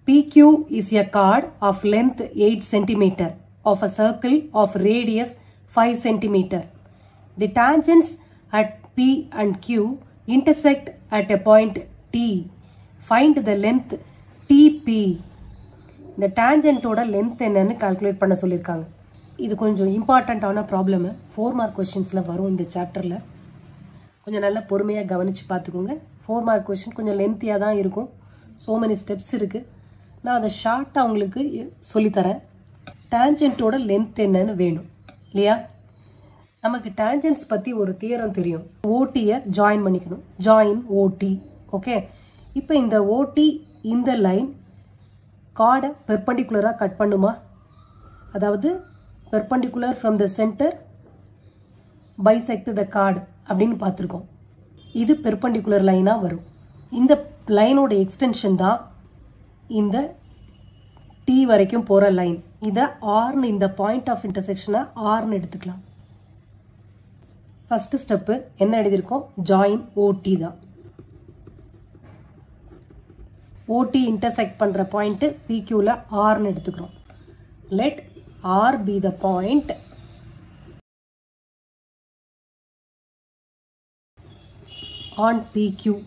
PQ is a chord of length 8 centimeter of a circle of radius 5 centimeter. The tangents at P and Q intersect at a point T. Find the length TP. இந்த டேஞ்சன்ட்டோட length என்னன்னு calculate பண்ண சொல்லியிருக்காங்க இது கொஞ்சம் இம்பார்ட்டண்ட்டான problem four mark கொஷின்ஸில் வரும் இந்த சாப்டரில் கொஞ்சம் நல்லா பொறுமையாக கவனித்து பார்த்துக்கோங்க ஃபோர் மார்க் கொஷின் கொஞ்சம் லென்த்தியாக தான் இருக்கும் ஸோ மெனி ஸ்டெப்ஸ் இருக்குது நான் அதை ஷார்ட்டாக உங்களுக்கு சொல்லித்தரேன் டேஞ்சன்ட்டோட லென்த் என்னன்னு வேணும் இல்லையா நமக்கு டேஞ்சன்ஸ் பற்றி ஒரு தியரம் தெரியும் ஓட்டியை ஜாயின் பண்ணிக்கணும் ஜாயின் ஓடி ஓகே இப்போ இந்த ஓடி இந்த லைன் கார்டை பெர்பண்டிகுலராக கட் பண்ணுமா அதாவது perpendicular from the centre bisect the chord அப்படின்னு பார்த்துருக்கோம் இது பெர்பண்டிகுலர் லைனாக வரும் இந்த லைனோட எக்ஸ்டென்ஷன் தான் இந்த டி வரைக்கும் போகிற லைன் இதை ஆர்னு இந்த பாயிண்ட் ஆஃப் இன்டர்செக்ஷனை ஆர்னு எடுத்துக்கலாம் ஃபஸ்ட்டு ஸ்டெப்பு என்ன எழுதியிருக்கோம் ஜாயின் ஓடி தான் ஓடி இன்டர்செக்ட் பண்ணுற பாயிண்ட்டு பிக்யூவில் ஆர்னு எடுத்துக்கிறோம் let R be the point on PQ.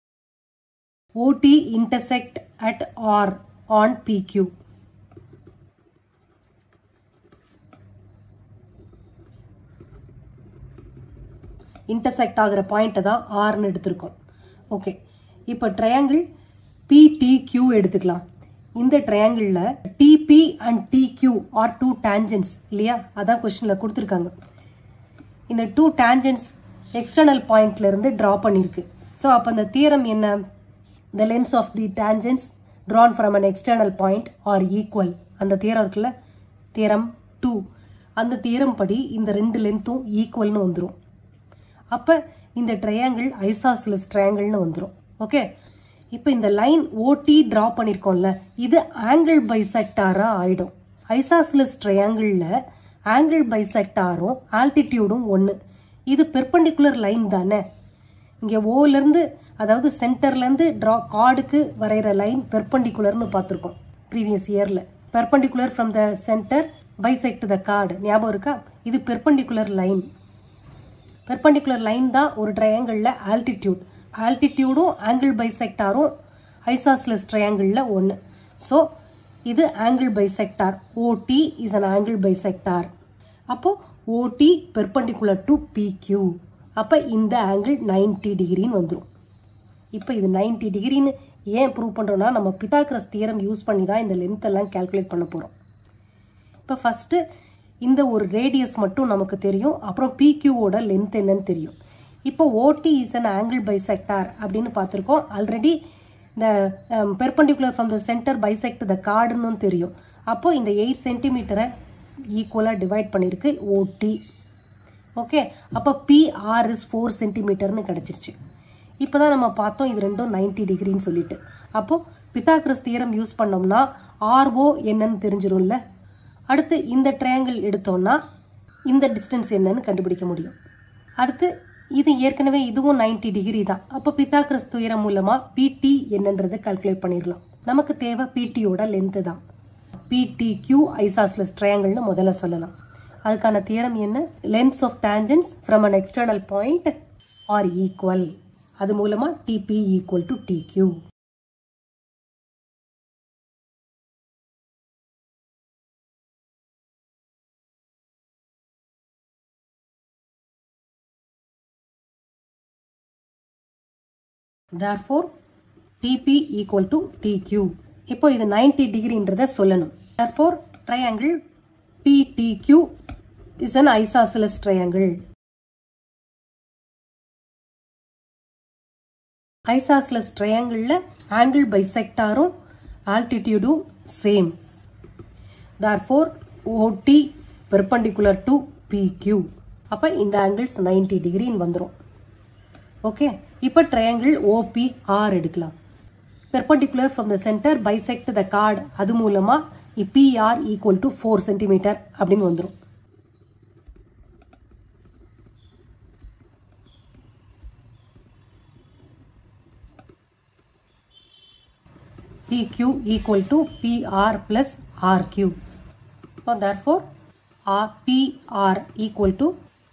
OT intersect at R on PQ. Intersect ஆகிற பாயிண்ட்டை தான் ஆர்னு எடுத்திருக்கோம் ஓகே இப்போ ட்ரையாங்கிள் பிடிக்யூ எடுத்துக்கலாம் இந்த ட்ரையாங்கிளில் TP and TQ are two tangents இல்லையா அதான் கொஸ்டினில் கொடுத்துருக்காங்க இந்த டூ டேஞ்சன்ஸ் எக்ஸ்டர்னல் பாயிண்ட்ல இருந்து ட்ரா பண்ணியிருக்கு ஸோ அப்போ அந்த தியரம் என்ன the lengths of the tangents drawn from an external point are equal அந்த தியரம் இருக்குல்ல தியரம் டூ அந்த தியரம் படி இந்த ரெண்டு லென்த்தும் ஈக்குவல்னு வந்துடும் அப்போ இந்த ட்ரையாங்கிள் ஐசாஸ்லஸ் ட்ரையாங்கிள்னு வந்துடும் ஓகே இப்போ இந்த லைன் ஓடி ட்ரா பண்ணியிருக்கோம்ல இது ஆங்கிள் பைசெக்டாராக ஆயிடும் ஐசாஸ்லஸ் ட்ரையாங்கிளில் ஆங்கிள் பைசெக்டாரும் ஆல்டிடியூடும் ஒன்று இது பெர்பண்டிகுலர் லைன் தானே இங்கே ஓலேருந்து அதாவது சென்டர்லேருந்து ட்ரா கார்டுக்கு வரைகிற லைன் பெர்பண்டிகுலர்னு பார்த்துருக்கோம் ப்ரீவியஸ் இயரில் perpendicular from the centre bisect the chord ஞாபகம் இருக்கா இது பெர்பண்டிகுலர் லைன் பெர்பண்டிகுலர் லைன் தான் ஒரு ட்ரையாங்கிளில் ஆல்டிடியூட் ஆல்டிடியூடும் ஆங்கிள் பைசெக்டாரும் ஐசாஸ்லெஸ் ட்ரையாங்கிளில் ஒன்று ஸோ இது angle bisector OT is an angle bisector அப்போ ஓடி பெர்பண்டிகுலர் டு பிக்யூ அப்போ இந்த ஆங்கிள் நைன்டி டிகிரின்னு வந்துடும் இப்போ இது நைன்டி டிகிரின்னு ஏன் ப்ரூவ் பண்ணுறோன்னா நம்ம பிதாக்ரஸ் தியரம் யூஸ் பண்ணி தான் இந்த லென்த் எல்லாம் கேல்குலேட் பண்ண போகிறோம் இப்போ ஃபஸ்ட்டு இந்த ஒரு ரேடியஸ் மட்டும் நமக்கு தெரியும் அப்புறம் பிக்யூவோட லென்த் என்னன்னு தெரியும் இப்போ ஓடி இஸ் அன் ஆங்கிள் பைசெக்டார் அப்படின்னு பார்த்துருக்கோம் ஆல்ரெடி இந்த perpendicular from the centre bisect the கார்டுன்னு தெரியும் அப்போ இந்த எயிட் சென்டிமீட்டரை ஈக்குவலாக டிவைட் பண்ணியிருக்கு ஓடி ஓகே அப்போ பிஆர் இஸ் ஃபோர் சென்டிமீட்டர்னு கிடச்சிருச்சு இப்போ தான் நம்ம பார்த்தோம் இது ரெண்டும் நைன்டி டிகிரின்னு சொல்லிட்டு அப்போது பித்தாக்ரஸ் தியரம் யூஸ் பண்ணோம்னா ஆர்ஓ என்னன்னு தெரிஞ்சிடும்ல அடுத்து இந்த ட்ரையாங்கிள் எடுத்தோம்னா இந்த டிஸ்டன்ஸ் என்னன்னு கண்டுபிடிக்க முடியும் அடுத்து இது ஏற்கனவே இதுவும் நைன்டி டிகிரி தான் அப்போ பித்தாக்ரஸ் துயரம் மூலமாக பிடி என்னன்றதை கால்குலேட் பண்ணிடலாம் நமக்கு தேவை பிடியோட லென்த்து தான் பிடிக்யூ ஐசாஸ்லஸ் ட்ரையாங்கிள்னு முதல்ல சொல்லலாம் அதுக்கான தியரம் என்ன lengths of tangents from an external point are equal அது மூலமாக TP equal to TQ therefore TP equal to TQ இப்போ இது 90 டிகிரின்றத சொல்லணும் therefore triangle PTQ is an isosceles triangle isosceles ட்ரையாங்கிளில் ஆங்கிள் பைசெக்டாரும் ஆல்டிடியூடும் same therefore OT perpendicular to PQ அப்போ இந்த ஆங்கிள்ஸ் நைன்டி டிகிரின்னு வந்துடும் ஓகே இப்போ ட்ரையாங்கிள் ஓபி ஆர் எடுக்கலாம் perpendicular from the centre bisect the chord அது மூலமாக PR equal to four centimetre அப்படின்னு வந்துடும் PQ equal to PR plus RQ. So therefore, R PR equal to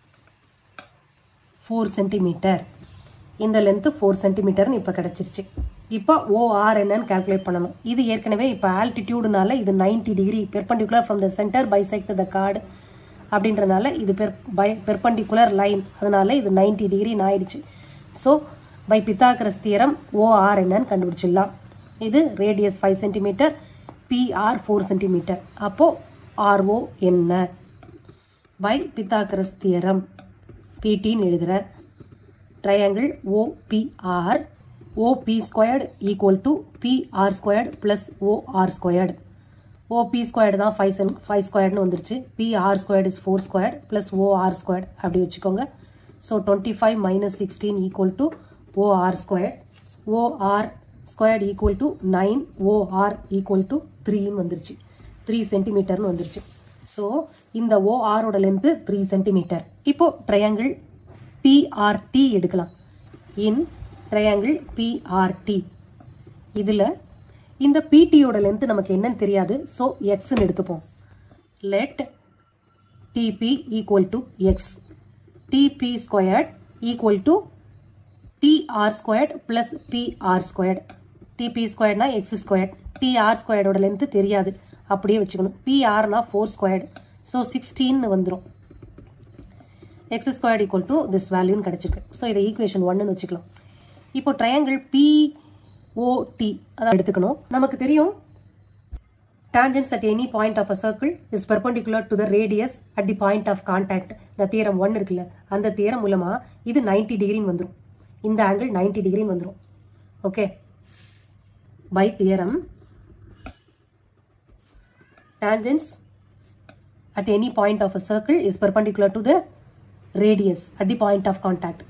4 centimetre இந்த லென்த்து ஃபோர் சென்டிமீட்டர்னு இப்போ கிடச்சிருச்சு இப்போ ஓஆர் என்னன்னு கால்குலேட் பண்ணணும் இது ஏற்கனவே இப்போ ஆல்டிடியூடுனால இது 90 degree perpendicular from the centre bisect the chord அப்படின்றனால இது பெர் பை பெர்பண்டிகுலர் லைன் அதனால இது 90 டிகிரின்னு ஆயிடுச்சு so by Pythagoras theorem OR என்னன்னு கண்டுபிடிச்சிடலாம் இது radius five centimetre PR four centimetre அப்போது ஆர்ஓ என்ன பை பித்தாக்கரஸ் தியரம் பிடின்னு எழுதுகிறேன் triangle OPR OP squared equal to PR squared plus OR squared OP squared தான் ஃபைவ் சென் ஃபைவ் ஸ்கொயர்டுன்னு வந்துருச்சு PR squared is four squared plus OR squared அப்படி வச்சுக்கோங்க so twenty five minus sixteen equal to OR squared OR squared equal to nine OR equal to த்ரீன்னு வந்துருச்சு three சென்டிமீட்டர்னு வந்துருச்சு ஸோ இந்த ஓஆரோட லென்த்து த்ரீ சென்டிமீட்டர் இப்போ ட்ரையாங்கிள் பிஆர்டி எடுக்கலாம் இன் ட்ரையாங்கிள் பிஆர்டி இதில் இந்த பிடியோட லென்த் நமக்கு என்னன்னு தெரியாது ஸோ எக்ஸ்ன்னு எடுத்துப்போம் let TP equal to X TP squared equal to TR squared plus PR squared TP ஸ்கொயர்ட்னா எக்ஸ் ஸ்கொயர்ட் டிஆர் ஸ்கொயர்டோட லென்த்து தெரியாது அப்படியே வச்சுக்கணும் பிஆர்னா ஃபோர் ஸ்கொயர்டு ஸோ சிக்ஸ்டீன்னு வந்துடும் X squared equal to this வேல்யூன்னு கிடச்சிருக்கு ஸோ இதை ஈக்குவேஷன் ஒன்னுன்னு வச்சுக்கலாம் இப்போ ட்ரையாங்கிள் பிஓடி அதான் எடுத்துக்கணும் நமக்கு தெரியும் tangents at any point of a circle is perpendicular to the radius at the point of contact இந்த தியரம் ஒன் இருக்குல்ல அந்த தியரம் மூலமா இது 90 டிகிரின்னு வந்துடும் இந்த ஆங்கிள் 90 டிகிரின்னு வந்துடும் okay by theorem tangents at any point of a circle is perpendicular to the radius at the point of contact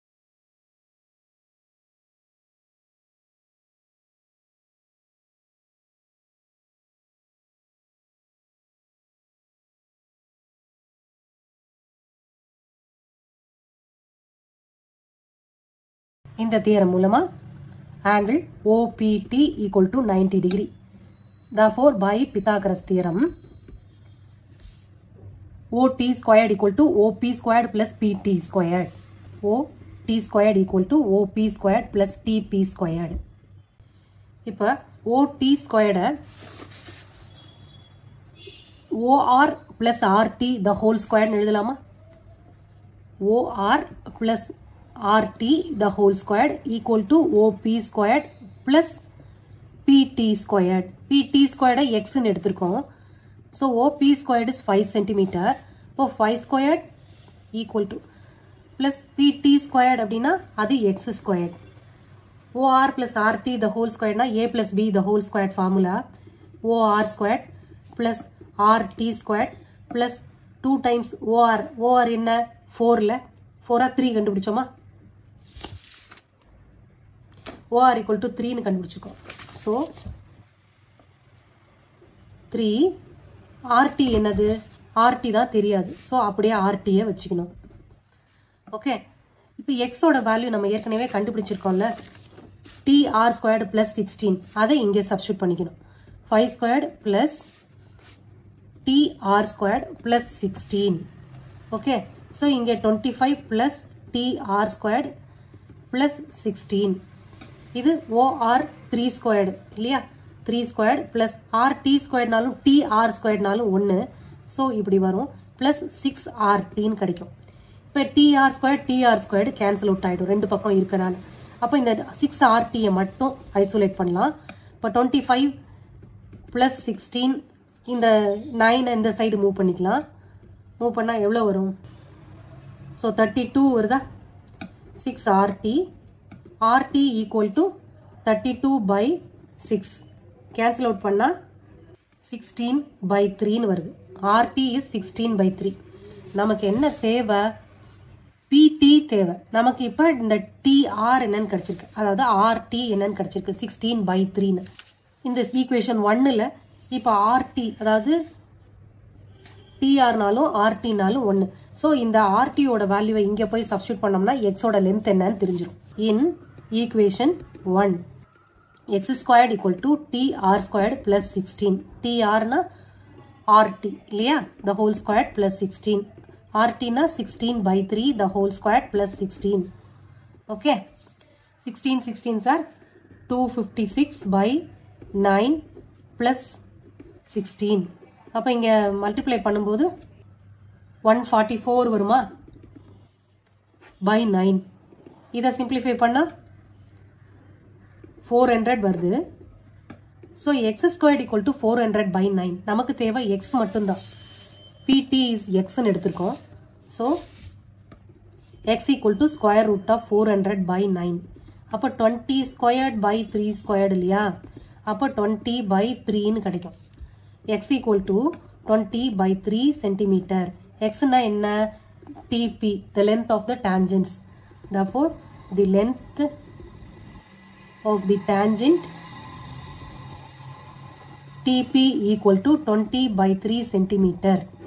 இந்த தியரம் மூலமா angle OPT equal to ninety degree therefore by Pythagoras theorem OT squared equal to OP squared plus PT squared OT squared equal to OP squared plus TP squared இப்போ OT squared OR plus RT the whole squared எழுதலாமா OR plus RT the whole squared equal to OP squared plus PT squared PT squared x ன்னு எடுத்திருக்கோம் so OP squared is 5 centimetre இப்போ 5 squared equal to plus PT squared அப்படின்னா அது x squared OR plus RT the whole squared a plus b the whole squared formula OR squared plus RT squared plus 2 times OR OR என்ன 4ல 4 3 கண்டுபிடிச்சோமா OR equal to 3 னு கண்டுபிடிச்சிருக்கோம் so three RT என்னது RT தான் தெரியாது so அப்படியே ஆர்டியை வச்சுக்கணும் okay இப்போ எக்ஸோட வேல்யூ நம்ம ஏற்கனவே கண்டுபிடிச்சிருக்கோம்ல T R squared plus sixteen அதை இங்கே சப்ஸ்டியூட் பண்ணிக்கணும் five squared plus T R squared plus sixteen okay so இங்கே twenty five plus T R squared plus sixteen இது ஓஆர் த்ரீ ஸ்கொயர்டு இல்லையா three squared plus R T ஸ்கொயர்னாலும் T R ஸ்கொயர்னாலும் ஒன்று so இப்படி வரும் ப்ளஸ் சிக்ஸ் ஆர் டின்னு கிடைக்கும் இப்போ TR square TR squared cancel out ஆகிடும் ரெண்டு பக்கம் இருக்கனால அப்போ இந்த சிக்ஸ் ஆர்டியை மட்டும் ஐசோலேட் பண்ணலாம் இப்போ டுவெண்ட்டி ஃபைவ் ப்ளஸ் சிக்ஸ்டீன் இந்த நைனை இந்த சைடு மூவ் பண்ணிக்கலாம் மூவ் பண்ணால் எவ்வளோ வரும் ஸோ தேர்ட்டி டூ வருதா six RT RT equal to thirty two by six cancel out பண்ணால் சிக்ஸ்டீன் பை த்ரீன்னு வருது RT is sixteen by three நமக்கு என்ன தேவை பிடி தேவை நமக்கு இப்போ இந்த டிஆர் என்னன்னு கிடச்சிருக்கு அதாவது ஆர்டி என்னன்னு கிடச்சிருக்கு சிக்ஸ்டீன் பை த்ரீன்னு இந்த ஈக்குவேஷன் ஒன்னில் இப்போ ஆர்டி அதாவது டிஆர்னாலும் ஆர்டினாலும் ஒன்று ஸோ இந்த ஆர்டியோட வேல்யூவை இங்கே போய் சப்ஸ்டியூட் பண்ணோம்னா எக்ஸோட லென்த் என்னன்னு தெரிஞ்சிடும் in equation one X squared equal to T R squared plus sixteen T ஆர்னா ஆர்டி இல்லையா the whole squared plus sixteen ஆர்டினா sixteen by three the whole squared plus sixteen okay sixteen sixteen sir two fifty six by nine plus sixteen அப்போ இங்கே multiply பண்ணும்போது one forty four வருமா by nine இதை simplify பண்ணால் four hundred வருது so X squared equal to four hundred by nine நமக்கு தேவை X மட்டும்தான் பிடி இஸ் எக்ஸ்ன்னு எடுத்திருக்கோம் so X equal to square root of four hundred by nine அப்போ twenty squared by three squared இல்லையா அப்போ டுவெண்ட்டி பை த்ரீன்னு கிடைக்கும் X equal to twenty by three centimetre எக்ஸ்னா என்ன TP the length of the tangents therefore the length of the tangent TP equal to 20 by 3 centimeter